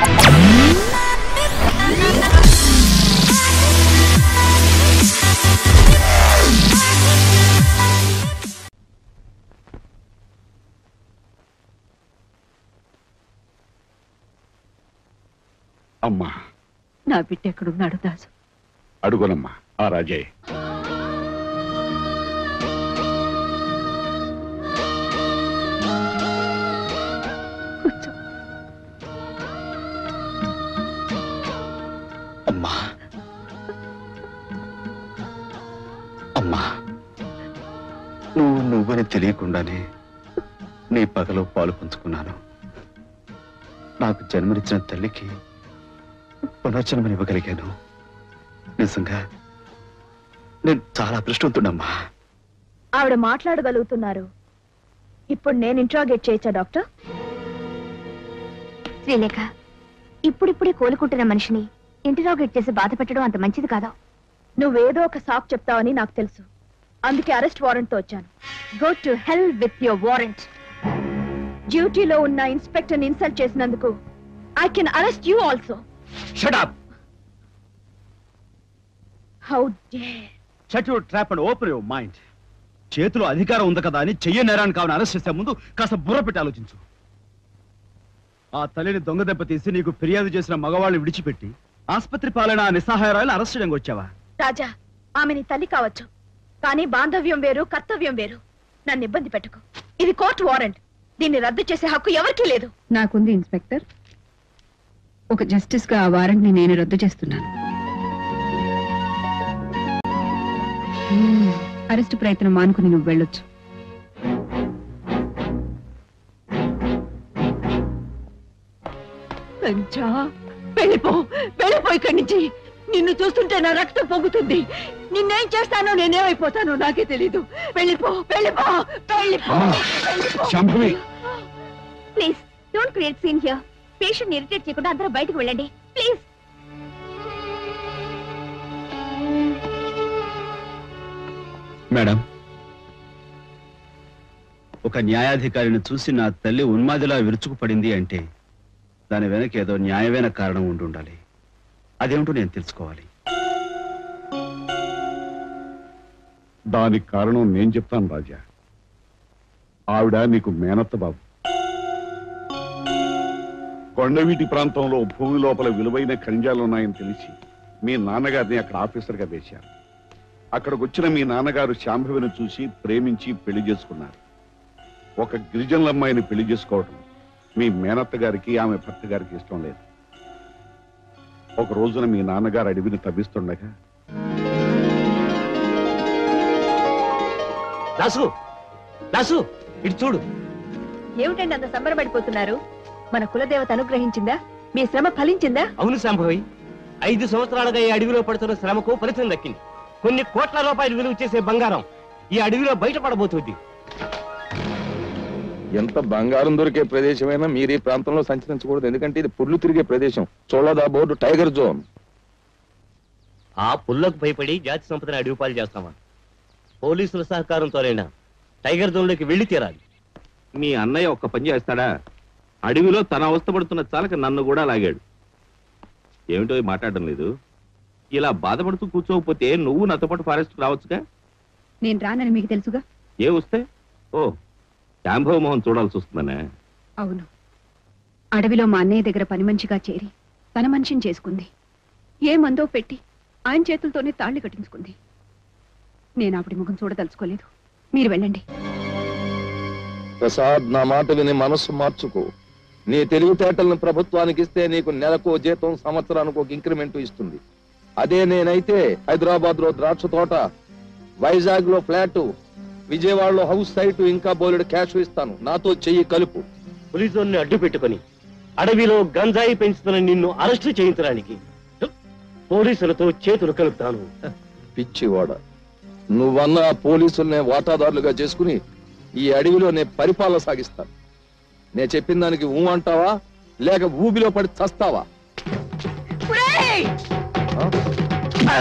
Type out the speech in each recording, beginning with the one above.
అమ్మా నా బిడ్డ ఎక్కడున్నాడు దాసు అడుగునమ్మా ఆ రాజయ్య కూర్చో అమ్మా అమ్మా నువ్వు నువ్వని తెలియకుండానే నీ పగలో పాలు పంచుకున్నాను నాకు జన్మనిచ్చిన తల్లికి పునర్జన్మని ఇవ్వగలిగాను నిజంగా నేను చాలా అదృష్టవంతుడమ్మా ఆవిడ మాట్లాడగలుగుతున్నారు ఇప్పుడు నేను ఇంట్రాగేట్ చేయొచ్చా డాక్టర్ శ్రీలేఖ ఇప్పుడిప్పుడే కోలుకుంటున్న మనిషిని ఇంటరాగేట్ చేసి బాధ పెట్టడం అంత మంచిది కాదా నువ్వేదో ఒక సాక్ చెప్తావని నాకు తెలుసు అందుకే అరెస్ట్ వారెంట్ తో వచ్చాను go to hell with your warrant డ్యూటీలో ఉన్న ఇన్స్పెక్టర్ ఇన్సల్ట్ చేసినందుకు I can arrest you also shut up how dare shut your trap and open your mind చేతిలో అధికారం ఉంది కదా అని చెయ్య నేరాన్ని కావని అరెస్ట్ చేసే ముందు కాస్త బుర్ర పెట్టి ఆలోచించు ఆ తల్లిని దొంగ దెబ్బ తీసి నీకు ఫిర్యాదు చేసిన మగవాళ్ళని విడిచిపెట్టి ఆసుపత్రి పాలన ఆ నిస్సహాయరాలను అరెస్ట్ చేయడానికి వచ్చావా రాజా ఆమె నీ తల్లి కావచ్చు కానీ బాంధవ్యం వేరు కర్తవ్యం వేరు నన్ను ఇబ్బంది పెట్టుకో ఇది కోర్టు వారెంట్ దీన్ని రద్దు చేసే హక్కు ఎవరికీ లేదు నాకుంది ఇన్స్పెక్టర్ ఒక జస్టిస్ గా ఆ వారెంట్ ని నేను రద్దు చేస్తున్నాను మ్మ్. అరెస్ట్ ప్రయత్నం మానుకుని నువ్వు వెళ్ళొచ్చు పెంచా వెళ్ళిపో వెళ్ళిపో ఇక్కడి నుంచి నిన్ను చూస్తుంటే నా రక్తం పొగుతుంది నిన్నేం చేస్తానో నేనేమైపోతానో నాకే తెలీదు వెళ్ళిపో వెళ్ళిపో వెళ్ళిపో వెళ్ళిపో. Shambhavi please don't create scene here patient irritate చేయకుండా అందరూ బయటకు వెళ్ళండి ప్లీజ్ మేడం ఒక న్యాయాధికారిని చూసి నా తల్లి ఉన్మాదిలా విరుచుకుపడింది అంటే దాని వెనక ఏదో న్యాయమైన కారణం ఉండి ఉండాలి అదేమిటో నేను తెలుసుకోవాలి దానికి కారణం నేను చెప్తాను రాజా ఆవిడ నీకు మేనత్త బాబు కొండవీటి ప్రాంతంలో భూమి లోపల విలువైన ఖనిజాలు ఉన్నాయని తెలిసి మీ నాన్నగారిని అక్కడ ఆఫీసర్గా వేశారు అక్కడికి వచ్చిన మీ నాన్నగారు శాంభవిని చూసి ప్రేమించి పెళ్లి చేసుకున్నారు ఒక గిరిజనుల అమ్మాయిని పెళ్లి చేసుకోవడం మీ మేనత్త గారికి ఆమె భర్త గారికి ఇష్టం లేదు ఒక రోజున మీ నాన్నగారు అడవిని తవ్విస్తుండగా దాసు దాసు ఇటు చూడు ఏమిటండి అంత సంబరపడిపోతున్నారు మన కులదేవత అనుగ్రహించిందా మీ శ్రమ ఫలించిందా అవును సంభవి ఐదు సంవత్సరాలుగా ఈ అడవిలో పడుతున్న శ్రమకు ఫలితం దక్కింది కొన్ని కోట్ల రూపాయలు విలువ చేసే బంగారం ఈ అడవిలో బయటపడబోతుంది ఎంత బంగారం దొరికే ప్రదేశమైనా మీరు ఈ ప్రాంతంలో సంచరించకూడదు ఎందుకంటే ఇది పుర్లు తిరిగే ప్రదేశం చోళదా బోర్డు టైగర్ జోన్ ఆ పుల్లకు భయపడి జాతి సంపదను అడవి పాలు చేస్తామా పోలీసుల సహకారంతోనైనా టైగర్ జోన్లోకి వెళ్లి తీరాలి మీ అన్నయ్య ఒక్క పని చేస్తాడా అడవిలో తన అవస్థపడుతున్న చాలక నన్ను కూడా లాగాడు ఏమిటో ఈ మాట్లాడడం లేదు ఇలా బాధపడుతూ కూర్చోకపోతే నువ్వు నాతో పాటు ఫారెస్ట్ రావచ్చుగా నేను రానని మీకు తెలుసుగా ఏ వస్తే ఓ శాంభవ మోహన్ చూడాల్సి వస్తుందనే అవును అడవిలో మా అన్నయ్య దగ్గర పని మంచిగా చేరి తన మనిషిని చేసుకుంది ఏ మందో పెట్టి ఆయన చేతులతోనే తాళి కట్టించుకుంది నేను ఆవిడ ముఖం చూడదలుచుకోలేదు మీరు వెళ్ళండి ప్రసాద్ నా మాట విని మనస్సు మార్చుకో నీ తెలివితేటలను ప్రభుత్వానికి ఇస్తే నీకు నెలకు జీతం సంవత్సరానికి ఒక ఇంక్రిమెంట్ ఇస్తుంది అదే నేనైతే హైదరాబాద్ లో ద్రాక్ష తోట వైజాగ్ లో ఫ్లాట్ విజయవాడలో హౌస్ సైట్ ఇంకా బోలెడు క్యాష్ ఇస్తాను నాతో చెయ్యి కలుపు పోలీసుల్ని అడ్డు పెట్టుకొని అడవిలో గంజాయి పెంచుతున్న నిన్ను అరెస్ట్ చేయించడానికి పోలీసులతో చేతులు కలుపుతాను పిచ్చివాడ నువ్వన్న ఆ పోలీసుల్ని వాటాదారులుగా చేసుకుని ఈ అడవిలో నే పరిపాలన సాగిస్తాను నేను చెప్పిన దానికి ఊ అంటావా లేక ఊబిలో పడి చస్తావా ఆ?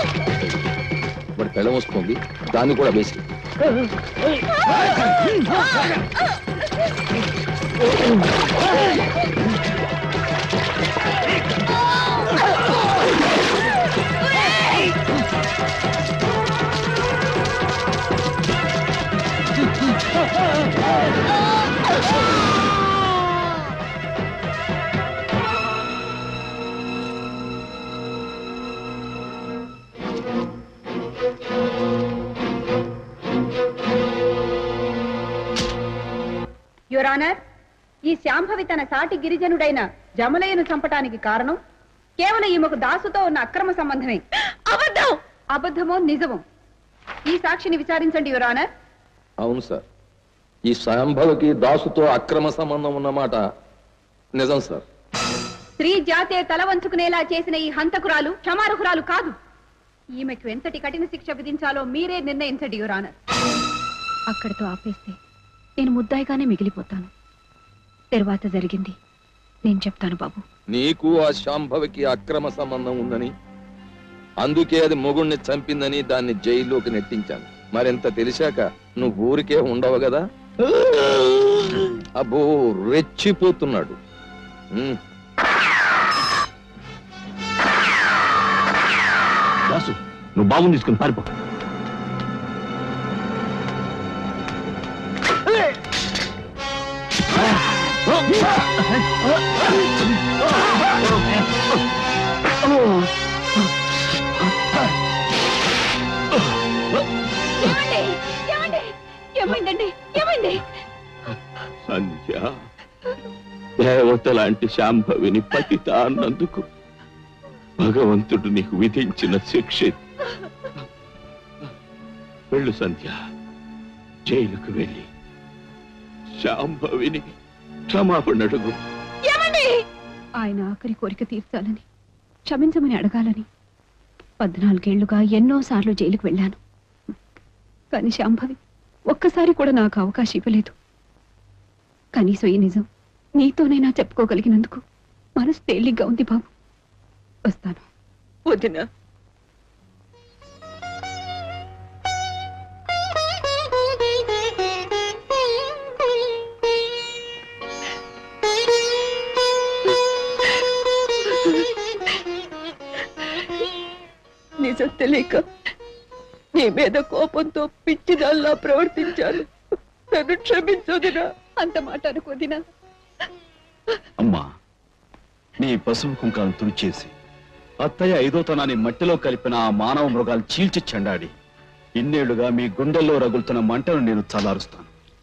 మరి పెళ్ళం వస్తుంది దాన్ని కూడా వేసి యువర్ ఆనర్ ఈ శాంభవి తన సాటి గిరిజనుడైన జమలయ్యను చంపటానికి కారణం కేవలం ఈమెకు దాసుతో ఉన్న అక్రమ సంబంధమే అబద్ధం అబద్ధమో నిజమో ఈ సాక్షిని విచారించండి యువర్ ఆనర్ అవును సార్ ఈ సాంభవికి దాసుతో అక్రమ సంబంధం ఉన్నమాట నిజం సార్ స్త్రీ జాతే తల వంచుకునేలా చేసిన ఈ హంతకురాలు క్షమార్హురాలు కాదు ఈమెకు ఎంతటి కఠిన శిక్ష విధించాలో మీరే నిర్ణయించండి యువర్ ఆనర్ అక్కడితో ఆపేస్తే నేను ముద్దాయిగానే మిగిలిపోతాను తర్వాత జరిగింది నేను చెప్తాను బాబు నీకు ఆ శాంభవికి అక్రమ సంబంధం ఉందని అందుకే అది మొగుణ్ణి చంపిందని దాన్ని జైల్లోకి నెట్టించాను మరింత తెలిసాక నువ్వు ఊరికే ఉండవు కదా అబ్బో రెచ్చిపోతున్నాడు ఉమ్. దాసు నువ్వు బాబుని తీసుకుని పారిపో ఏమైందండి ఏమైంది సంధ్య దేవత లాంటి శాంభవిని పతిత అన్నందుకు భగవంతుడు నీకు విధించిన శిక్ష ఇది. వెళ్ళు సంధ్య జైలుకు వెళ్ళి శాంభవిని క్షమాపణ అడుగు ఆయన ఆఖరి కోరిక తీర్చాలని క్షమించమని అడగాలని పద్నాలుగేళ్లుగా ఎన్నోసార్లు జైలుకు వెళ్ళాను కానీ శాంభవి ఒక్కసారి కూడా నాకు అవకాశం ఇవ్వలేదు కనీసం ఈ నిజం నీతోనైనా చెప్పుకోగలిగినందుకు మనసు తేలిగ్గా ఉంది బాబు వస్తాను వదిన నిజం తెలియక నీ మీద కోపంతో పిచ్చిదాల్లా ప్రవర్తించాను నన్ను క్షమించదునా అంత మాట అనుకోదినా అమ్మా నీ పసుపు కుంకాలను తుడిచేసి అత్తయ్య ఐదోతనాన్ని మట్టిలో కలిపిన ఆ మానవ మృగాలు చీల్చి చెండాడి ఇన్నేళ్లుగా మీ గుండెల్లో రగులుతున్న మంటను నేను చల్లారుస్తాను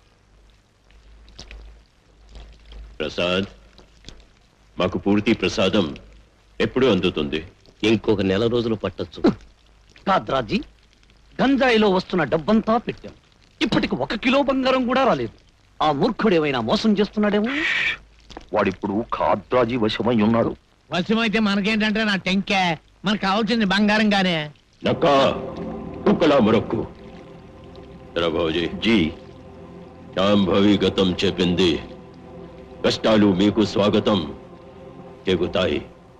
ప్రసాద్ మాకు పూర్తి ప్రసాదం ఎప్పుడు అందుతుంది ఇంకొక నెల రోజులు పట్టొచ్చు కాద్రాజీ గంజాయిలో వస్తున్న డబ్బంతా పెట్టాం ఇప్పటికి ఒక కిలో బంగారం కూడా రాలేదు ఆ మూర్ఖుడు ఏమైనా మోసం చేస్తున్నాడేమో వాడిప్పుడు ఖాద్రాజీ వశమై ఉన్నాడు వశమైతే మనకేంటంటే నా టెంకే మనకు కావాల్సింది బంగారం గానే నక్క కుక్కలా మరొక్కు రఘోజీ జీ శాంభవి గతం చెప్పింది కష్టాలు మీకు స్వాగతం తెగుతాయి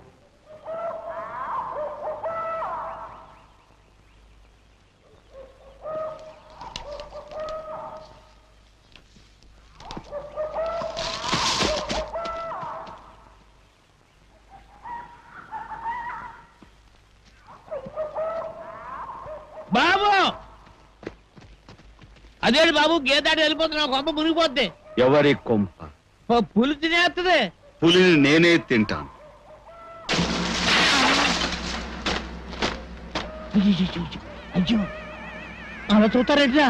బాబు అదేంటి బాబు గీతాడు వెళ్ళిపోతున్నావు కొంప మునిగిపోద్ది ఎవరి కొంప ఓ పులి తినేస్తుంది పులిని నేనే తింటాను అయ్యో అలా చూస్తారేట్రా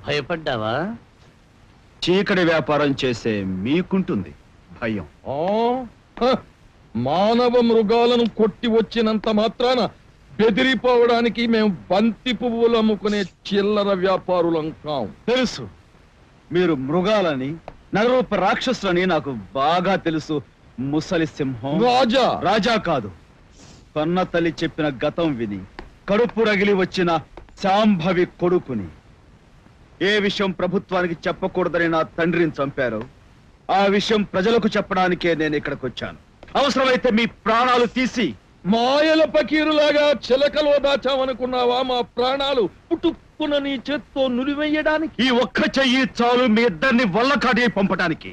భయపడ్డావా చీకటి వ్యాపారం చేసే మీకుంటుంది భయం ఆ, హ, మానవ మృగాలను కొట్టి వచ్చినంత మాత్రాన బెదిరిపోవడానికి మేము బంతి పువ్వులు అమ్ముకునే చిల్లర వ్యాపారులం కాం తెలుసు మీరు మృగాలని నగరూప రాక్షసులని నాకు బాగా తెలుసు ముసలి సింహం రాజా రాజా కాదు కన్న తల్లి చెప్పిన గతం విని కడుపు రగిలి వచ్చిన శాంభవి కొడుకుని ఏ విషయం ప్రభుత్వానికి చెప్పకూడదని నా తండ్రిని చంపారు ఆ విషయం ప్రజలకు చెప్పడానికే నేను ఇక్కడికి వచ్చాను అవసరమైతే మీ ప్రాణాలు తీసి మాయల పకీరులాగా చిలకలో దాచామనుకున్నావా మా ప్రాణాలు పుట్టుక్కున నీ చేత్తో నులివెయ్యడానికి ఈ ఒక్క చెయ్యి చాలు మీ ఇద్దరిని వల్లకాటి పంపటానికి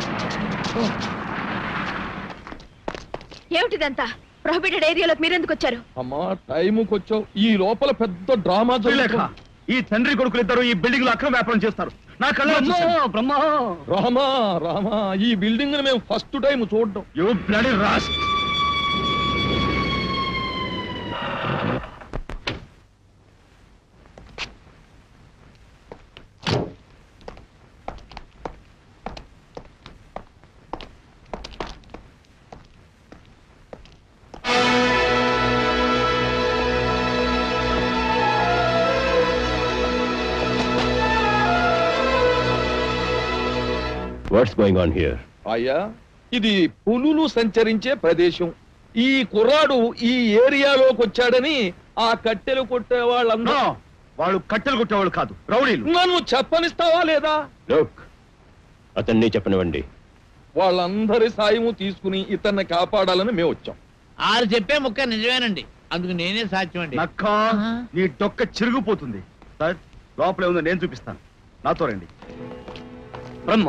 ఏమిటిదంతా ప్రొహిబిటెడ్ ఏరియాలోకి మీరెందుకు వచ్చారు అమ్మా టైంకి వచ్చావు ఈ లోపల పెద్ద డ్రామా శ్రీలేఖ, జరుగుతోంది. ఈ తండ్రి కొడుకులు ఇద్దరు ఈ బిల్డింగ్ లో అక్రమ వ్యాపారం చేస్తారు నా కళ్ళ బ్రహ్మ రామా రామా ఈ బిల్డింగ్ మేము ఫస్ట్ టైం చూడడం you bloody rascal what's going on here అయ్యా ఇది పులులు సంచరించే ప్రదేశం ఈ కుర్రాడు ఈ ఏరియాలోకి వచ్చాడని ఆ కట్టెలు కొట్టే వాళ్ళందరూ నో వాళ్ళు కట్టెలు కొట్టేవాళ్ళు కాదు రౌడీలు నన్ను చెప్పనిస్తావా లేదా లుక్ అతన్ని చెప్పనివ్వండి వాళ్ళందరి సాయము తీసుకుని ఇతన్ని కాపాడాలని మేము వచ్చాం ఆరు చెప్పే ముక్క నిజమేనండి అందుకు నేనే సాధ్యం అండి నక్క నీ డొక్క చిరిగిపోతుంది సార్ లోపల ఉందో నేను చూపిస్తాను నాతో రండి బ్రహ్మ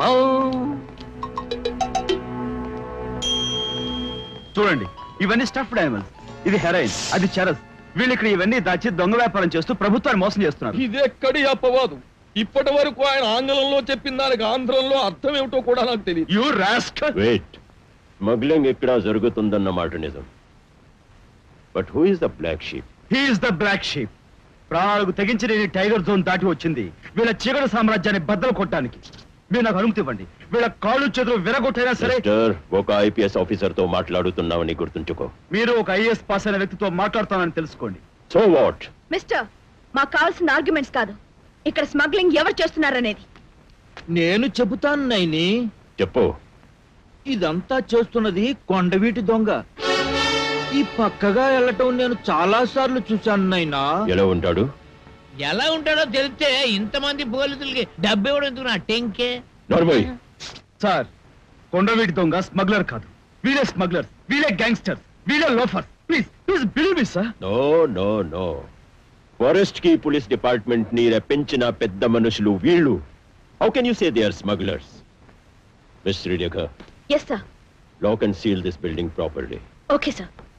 చూడండి ఇవన్నీ స్టఫ్డ్ యానిమల్స్ ఇది హెరైన్ అది చరస్ వీళ్ళు ఇక్కడ ఇవన్నీ దాచి దొంగ వ్యాపారం చేస్తూ ప్రభుత్వాన్ని మోసం చేస్తున్నారు ఇదెక్కడి అపవాదు ఇప్పటి వరకు ఆయన ఆంగ్లంలో చెప్పిన దానికి ఆంధ్రంలో అర్థం ఏమిటో కూడా నాకు తెలియదు యు రాస్కల్ వెయిట్ స్మగ్లింగ్ ఇక్కడ జరుగుతుందన్న మాట నిజం but who is the black sheep he is the black sheep ప్రాణాలకు తెగించి నేను ఈ టైగర్ జోన్ దాటి వచ్చింది వీళ్ళ చీకటి సామ్రాజ్యాన్ని బద్దలు కొట్టడానికి మీరు నాకు అనుమతి ఇవ్వండి వీళ్ళ కాళ్ళు చేతులు విరగొట్టైనా సరే మిస్టర్ ఒక ఐపీఎస్ ఆఫీసర్ తో మాట్లాడుతున్నావని గుర్తుంచుకో మీరు ఒక ఐఏఎస్ పాస్ అయిన వ్యక్తితో మాట్లాడుతానని తెలుసుకోండి సో వాట్ మిస్టర్ మాకు కావాల్సిన ఆర్గ్యుమెంట్స్ కాదు ఇక్కడ స్మగ్లింగ్ ఎవరు చేస్తున్నారనేది నేను చెబుతాను నైని చెప్పు ఇదంతా చేస్తున్నది కొండవీటి దొంగ ఈ పక్కగా వెళ్ళటం నేను చాలా సార్లు చూశాను నైనా ఎలా ఉంటాడు ఎలా ఉంటాడో తెలిస్తే ఇంతమంది పోలీసులకి డబ్బు ఇవ్వడం ఎందుకు నా టెంకే నార్మల్ సార్ కొండవీటి దొంగ స్మగ్లర్ కాదు వీళ్ళే స్మగ్లర్స్ వీళ్ళే గ్యాంగ్స్టర్స్ వీళ్ళే loafers please please believe me sir no no no forest కి పోలీస్ డిపార్ట్మెంట్ ని రప్పించిన పెద్ద మనుషులు వీళ్ళు how can you say they are smugglers miss Srilekha yes sir lock and seal this building properly okay sir